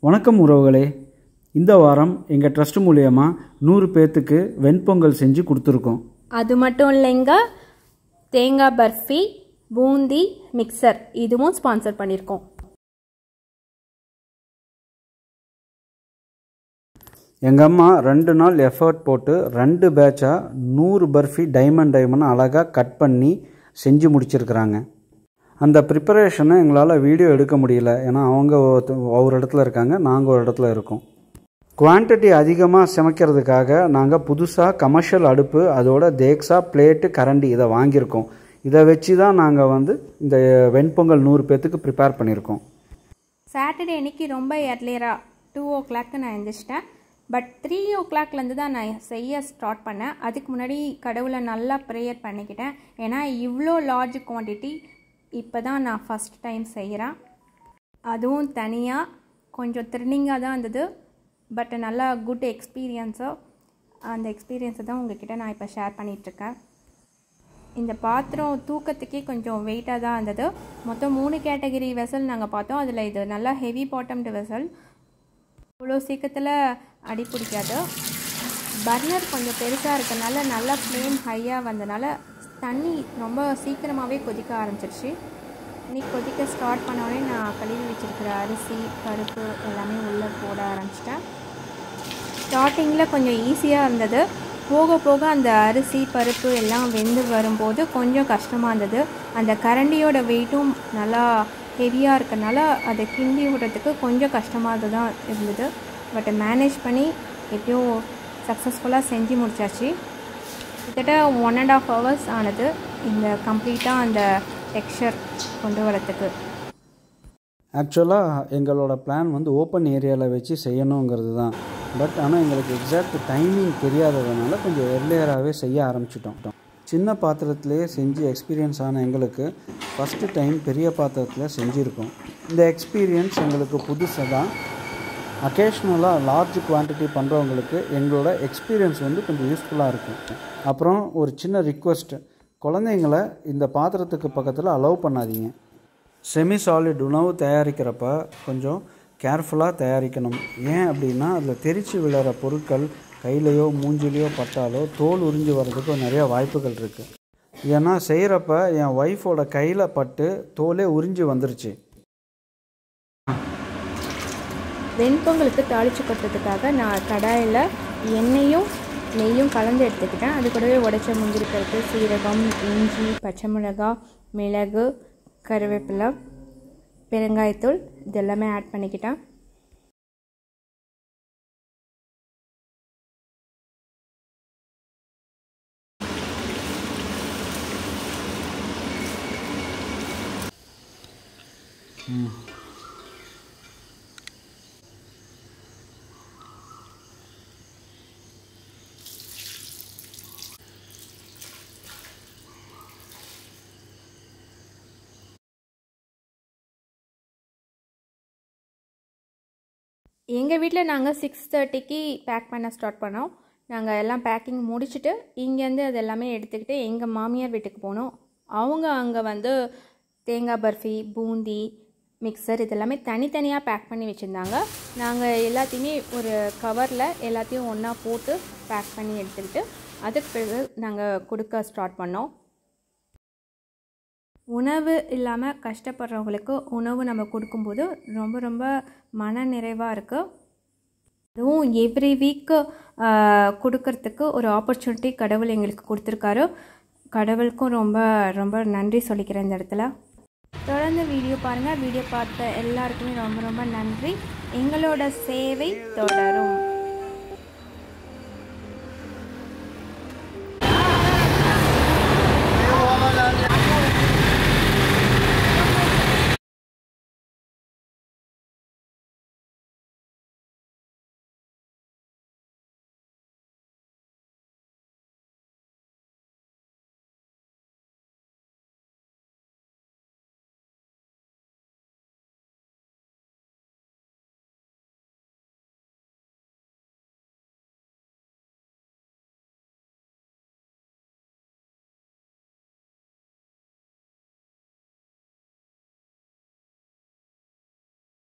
வணக்கம் உறவுகளே இந்த வாரம் எங்கள் ட்ரஸ்ட் மூலயமா நூறு பேர்த்துக்கு வெண்பொங்கல் செஞ்சு கொடுத்துருக்கோம் அது மட்டும் இல்லைங்க தேங்காய் பர்ஃபி பூந்தி மிக்சர் இதுவும் ஸ்பான்சர் பண்ணியிருக்கோம் எங்கள் அம்மா ரெண்டு நாள் எஃபர்ட் போட்டு ரெண்டு பேட்சாக நூறு பர்ஃபி டைமண்ட் டைமண்ட் அழகாக கட் பண்ணி செஞ்சு முடிச்சிருக்கிறாங்க அந்த ப்ரிப்பரேஷனை எங்களால் வீடியோ எடுக்க முடியல ஏன்னா அவங்க ஒருத்த- ஒரு இடத்துல இருக்காங்க நாங்கள் ஒரு இடத்துல இருக்கோம் குவான்டிட்டி அதிகமாக சமைக்கிறதுக்காக நாங்கள் புதுசாக கமர்ஷியல் அடுப்பு அதோட தேக்ஸா பிளேட்டு கரண்டி இதை வாங்கியிருக்கோம் இதை வச்சு தான் நாங்கள் வந்து இந்த வெண்பொங்கல் நூறு பேர்த்துக்கு ப்ரிப்பேர் பண்ணியிருக்கோம் சாட்டர்டே அன்னைக்கு ரொம்ப எர்லியராக டூ ஓ கிளாக்கு நான் எழுந்திரிச்சிட்டேன் பட் த்ரீ ஓ கிளாக்லேருந்து தான் நான் செய்ய ஸ்டார்ட் பண்ணேன் அதுக்கு முன்னாடி கடவுளை நல்லா ப்ரேயர் பண்ணிக்கிட்டேன் ஏன்னா இவ்வளோ லார்ஜ் குவான்டிட்டி இப்போ தான் நான் ஃபஸ்ட் டைம் செய்கிறேன் அதுவும் தனியாக கொஞ்சம் த்ரில்லிங்காக தான் இருந்தது பட் நல்லா குட் எக்ஸ்பீரியன்ஸோ அந்த எக்ஸ்பீரியன்ஸை தான் உங்ககிட்ட நான் இப்போ ஷேர் பண்ணிகிட்ருக்கேன் இந்த பாத்திரம் தூக்கத்துக்கே கொஞ்சம் வெயிட்டாக தான் இருந்தது மொத்தம் மூணு கேட்டகரி வெசல் நாங்கள் பார்த்தோம் அதில் இது நல்லா ஹெவி பாட்டம்டு வெசல் இவ்வளோ சீக்கிரத்தில் அடி பிடிக்காது பர்னர் கொஞ்சம் பெருசாக இருக்கனால நல்லா ஃப்ளேம் ஹையாக வந்தனால தண்ணி ரொம்ப சீக்கிரமாகவே கொதிக்க ஆரம்பிச்சிருச்சு இன்னைக்கு கொதிக்க ஸ்டார்ட் பண்ண உடனே நான் கழுவி வச்சிருக்கிற அரிசி பருப்பு எல்லாமே உள்ளே போட ஆரம்பிச்சிட்டேன் ஸ்டார்டிங்கில் கொஞ்சம் ஈஸியாக இருந்தது போக போக அந்த அரிசி பருப்பு எல்லாம் வெந்து வரும்போது கொஞ்சம் கஷ்டமாக இருந்தது அந்த கரண்டியோட வெயிட்டும் நல்லா ஹெவியாக இருக்கனால அதை கிண்டி விடுறதுக்கு கொஞ்சம் கஷ்டமாக தான் இருந்தது பட் மேனேஜ் பண்ணி எப்படியோ சக்ஸஸ்ஃபுல்லாக செஞ்சு முடிச்சாச்சு கிட்டத்தட்ட ஒன் அண்ட் ஆஃப் ஹவர்ஸ் ஆனது இந்த கம்ப்ளீட்டாக அந்த டெக்ஸ்சர் கொண்டு வரத்துக்கு ஆக்சுவலாக எங்களோட பிளான் வந்து ஓப்பன் ஏரியாவில் வச்சு செய்யணுங்கிறது தான் பட் ஆனால் எங்களுக்கு எக்ஸாக்ட் டைமிங் தெரியாததுனால கொஞ்சம் எர்லியராகவே செய்ய ஆரம்பிச்சிட்டோம் சின்ன பாத்திரத்திலேயே செஞ்சு எக்ஸ்பீரியன்ஸ் ஆன எங்களுக்கு ஃபஸ்ட்டு டைம் பெரிய பாத்திரத்தில் செஞ்சுருக்கோம் இந்த எக்ஸ்பீரியன்ஸ் எங்களுக்கு புதுசாக தான் அக்கேஷ்னலாக லார்ஜ் குவான்டிட்டி பண்ணுறவங்களுக்கு எங்களோட எக்ஸ்பீரியன்ஸ் வந்து கொஞ்சம் யூஸ்ஃபுல்லாக இருக்கும் அப்புறம் ஒரு சின்ன ரிக்வெஸ்ட் குழந்தைங்கள இந்த பாத்திரத்துக்கு பக்கத்தில் அலோவ் பண்ணாதீங்க செமி சாலிட் உணவு தயாரிக்கிறப்ப கொஞ்சம் கேர்ஃபுல்லாக தயாரிக்கணும் ஏன் அப்படின்னா அதில் தெரிச்சு விழுற பொருட்கள் கையிலையோ மூஞ்சிலையோ பட்டாலோ தோல் உறிஞ்சு வர்றதுக்கு நிறைய வாய்ப்புகள் இருக்குது ஏன்னா செய்கிறப்ப என் ஒய்ஃபோட கையில் பட்டு தோலே உறிஞ்சு வந்துருச்சு வெண்பொங்கலுக்கு தாளிச்சு கொட்டுறதுக்காக நான் கடாயில் எண்ணெயும் நெய்யும் கலந்து எடுத்துக்கிட்டேன் அது கூடவே உடைச்ச முந்திரி பருப்பு சீரகம் இஞ்சி பச்சை மிளகாய் மிளகு கருவேப்பிலை பெருங்காயத்தூள் இது எல்லாமே ஆட் பண்ணிக்கிட்டேன் எங்கள் வீட்டில் நாங்கள் சிக்ஸ் தேர்ட்டிக்கு பேக் பண்ண ஸ்டார்ட் பண்ணோம் நாங்கள் எல்லாம் பேக்கிங் முடிச்சுட்டு இங்கேருந்து அது எல்லாமே எடுத்துக்கிட்டு எங்கள் மாமியார் வீட்டுக்கு போனோம் அவங்க அங்கே வந்து தேங்காய் பர்ஃபி பூந்தி மிக்சர் இதெல்லாமே தனித்தனியாக பேக் பண்ணி வச்சுருந்தாங்க நாங்கள் எல்லாத்தையுமே ஒரு கவரில் எல்லாத்தையும் ஒன்றா போட்டு பேக் பண்ணி எடுத்துக்கிட்டு அதுக்கு பிறகு நாங்கள் கொடுக்க ஸ்டார்ட் பண்ணோம் உணவு இல்லாமல் கஷ்டப்படுறவங்களுக்கு உணவு நம்ம கொடுக்கும்போது ரொம்ப ரொம்ப மன நிறைவாக இருக்குது அதுவும் எவ்ரி வீக்கு கொடுக்கறதுக்கு ஒரு ஆப்பர்ச்சுனிட்டி கடவுள் எங்களுக்கு கொடுத்துருக்காரு கடவுளுக்கும் ரொம்ப ரொம்ப நன்றி சொல்லிக்கிறேன் இந்த இடத்துல தொடர்ந்து வீடியோ பாருங்கள் வீடியோ பார்த்த எல்லாருக்குமே ரொம்ப ரொம்ப நன்றி எங்களோட சேவை தொடரும்